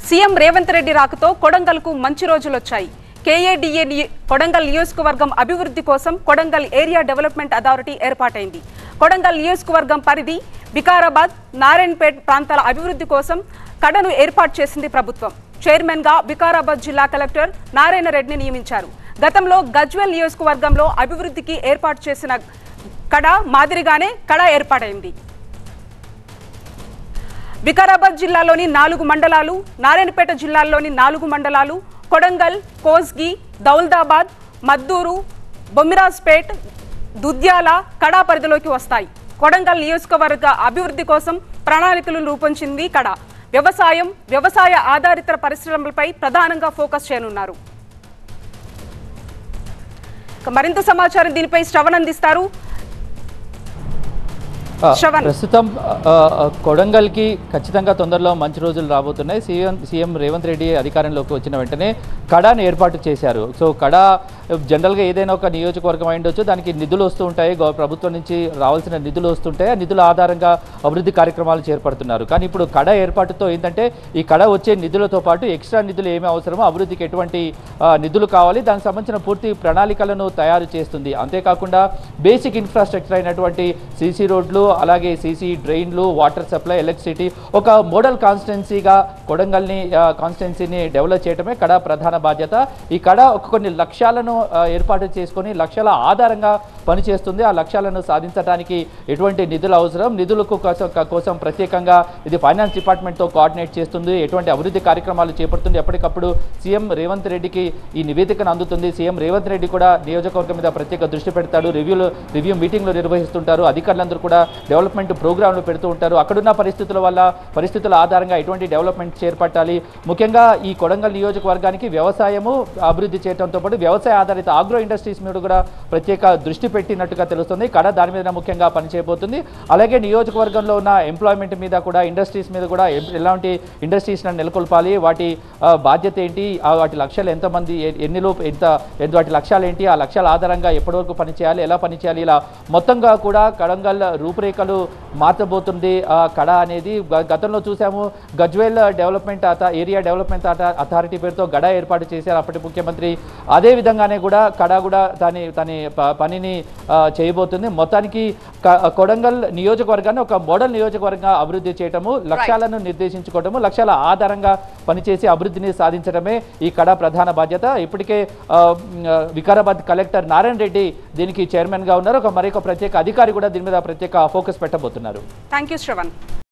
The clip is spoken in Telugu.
సీఎం రేవంత్ రెడ్డి రాకతో కొడంగల్కు మంచి రోజులొచ్చాయి కేఏడిఏ నియ- కొడంగల్ నియోజకవర్గం అభివృద్ధి కోసం కొడంగల్ ఏరియా డెవలప్మెంట్ అథారిటీ ఏర్పాటైంది కొడంగల్ నియోజకవర్గం పరిధి వికారాబాద్ నారాయణపేట్ ప్రాంతాల అభివృద్ధి కోసం కడను ఏర్పాటు చేసింది ప్రభుత్వం చైర్మన్ గా వికారాబాద్ జిల్లా కలెక్టర్ నారాయణ రెడ్డిని నియమించారు గతంలో గజ్వెల్ నియోజకవర్గంలో అభివృద్ధికి ఏర్పాటు చేసిన కడ మాదిరిగానే కడ ఏర్పాటైంది వికారాబాద్ జిల్లాలోని నాలుగు మండలాలు నారాయణపేట జిల్లాలోని నాలుగు మండలాలు కొడంగల్ కోస్గి దౌల్దాబాద్ మద్దూరు బొమ్మిరాజ్పేట్ దుద్యాల కడా పరిధిలోకి వస్తాయి కొడంగల్ నియోజకవర్గ అభివృద్ధి కోసం ప్రణాళికలు రూపొందించింది కడ వ్యవసాయం వ్యవసాయ ఆధారిత పరిశ్రమలపై ప్రధానంగా ఫోకస్ చేయనున్నారు ఇక మరింత సమాచారం దీనిపై శ్రవణ్ అందిస్తారు ఆ, శ్రవణ్. ప్రస్తుతం ఆ, ఆ, కొడంగల్కి ఖచ్చితంగా తొందరలో మంచి రోజులు రాబోతున్నాయి సీఎం సీఎం రేవంత్ రెడ్డి అధికారంలోకి వచ్చిన వెంటనే కడాని ఏర్పాటు చేశారు సో కడా జనరల్గా ఏదైనా ఒక నియోజకవర్గం అయి ఉండొచ్చు దానికి నిధులు వస్తూ ఉంటాయి గవ- ప్రభుత్వం నుంచి రావాల్సిన నిధులు వస్తుంటాయి ఆ నిధుల ఆధారంగా అభివృద్ధి కార్యక్రమాలు చేపడుతున్నారు కానీ ఇప్పుడు కడ ఏర్పాటుతో ఏంటంటే ఈ కడ వచ్చే నిధులతో పాటు ఎక్స్ట్రా నిధులు ఏమి అవసరమో అభివృద్ధికి ఎటువంటి ఆ, నిధులు కావాలి దానికి సంబంధించిన పూర్తి ప్రణాళికలను తయారు చేస్తుంది అంతేకాకుండా బేసిక్ ఇన్ఫ్రాస్ట్రక్చర్ అయినటువంటి సీసీ రోడ్లు అలాగే సీసీ డ్రైన్లు వాటర్ సప్లై ఎలక్ట్రిసిటీ ఒక మోడల్ కాన్స్టిట్యున్సీగా కొడంగల్ని కాన్స్టిట్యున్సీని డెవలప్ చేయడమే కడ ప్రధాన బాధ్యత ఈ కడ ఒక కొన్ని లక్ష్యాలను ఆ, ఏర్పాటు చేసుకొని లక్ష్యాల ఆధారంగా పనిచేస్తుంది ఆ లక్ష్యాలను సాధించడానికి ఎటువంటి నిధులు అవసరం నిధులకు కోసం కోసం ప్రత్యేకంగా ఇది ఫైనాన్స్ డిపార్ట్మెంట్తో కోఆర్డినేట్ చేస్తుంది ఎటువంటి అభివృద్ధి కార్యక్రమాలు చేపడుతుంది ఎప్పటికప్పుడు సీఎం రేవంత్ రెడ్డికి ఈ నివేదికను అందుతుంది సీఎం రేవంత్ రెడ్డి కూడా నియోజకవర్గం మీద ప్రత్యేక దృష్టి పెడతాడు రివ్యూలు రివ్యూ మీటింగ్లు నిర్వహిస్తుంటారు అధికారులందరూ కూడా డెవలప్మెంట్ ప్రోగ్రాంలు పెడుతూ ఉంటారు అక్కడున్న పరిస్థితుల వల్ల పరిస్థితుల ఆధారంగా ఎటువంటి డెవలప్మెంట్ చేపట్టాలి ముఖ్యంగా ఈ కొడంగల్ నియోజకవర్గానికి వ్యవసాయము అభివృద్ధి చేయడంతో పాటు వ్యవసాయ ఆధారిత ఆగ్రో ఇండస్ట్రీస్ మీద కూడా ప్రత్యేక దృష్టి పెట్టినట్టుగా తెలుస్తుంది కడ దాని మీద ముఖ్యంగా పనిచేయబోతుంది అలాగే నియోజకవర్గంలో ఉన్న ఎంప్లాయ్మెంట్ మీద కూడా ఇండస్ట్రీస్ మీద కూడా ఎం- ఎలాంటి ఇండస్ట్రీస్ నెలకొల్పాలి వాటి ఆ, బాధ్యత ఏంటి ఆ వాటి లక్ష్యాలు ఎంతమంది ఎ- ఎన్ని లోపు ఎంత ఎంత వాటి లక్ష్యాలు ఏంటి ఆ లక్ష్యాల ఆధారంగా ఎప్పటి వరకు పనిచేయాలి ఎలా పనిచేయాలి ఇలా మొత్తంగా కూడా కడంగల్ రూపురేఖలు మార్చబోతుంది ఆ కడ అనేది గ- గతంలో చూసాము గజ్వేల్ డెవలప్మెంట్ అథా ఏరియా డెవలప్మెంట్ అథా- అథారిటీ పేరుతో గడ ఏర్పాటు చేశారు అప్పటి ముఖ్యమంత్రి అదే విధంగానే కూడా కడ కూడా దాని దాని ప- పనిని ఆ, చేయబోతుంది మొత్తానికి క- కొడంగల్ నియోజకవర్గాన్ని ఒక మోడల్ నియోజకవర్గంగా అభివృద్ధి చేయటము లక్ష్యాలను నిర్దేశించుకోవటము లక్ష్యాల ఆధారంగా పనిచేసి అభివృద్ధిని సాధించడమే ఈ కడ ప్రధాన బాధ్యత ఇప్పటికే ఆ, మ్, ఆ, వికారాబాద్ కలెక్టర్ నారాయణ రెడ్డి దీనికి చైర్మన్గా ఉన్నారు ఒక మరొక ప్రత్యేక అధికారి కూడా దీని మీద ప్రత్యేక ఫోకస్ పెట్టబోతున్నారు థ్యాంక్ యూ శ్రవణ్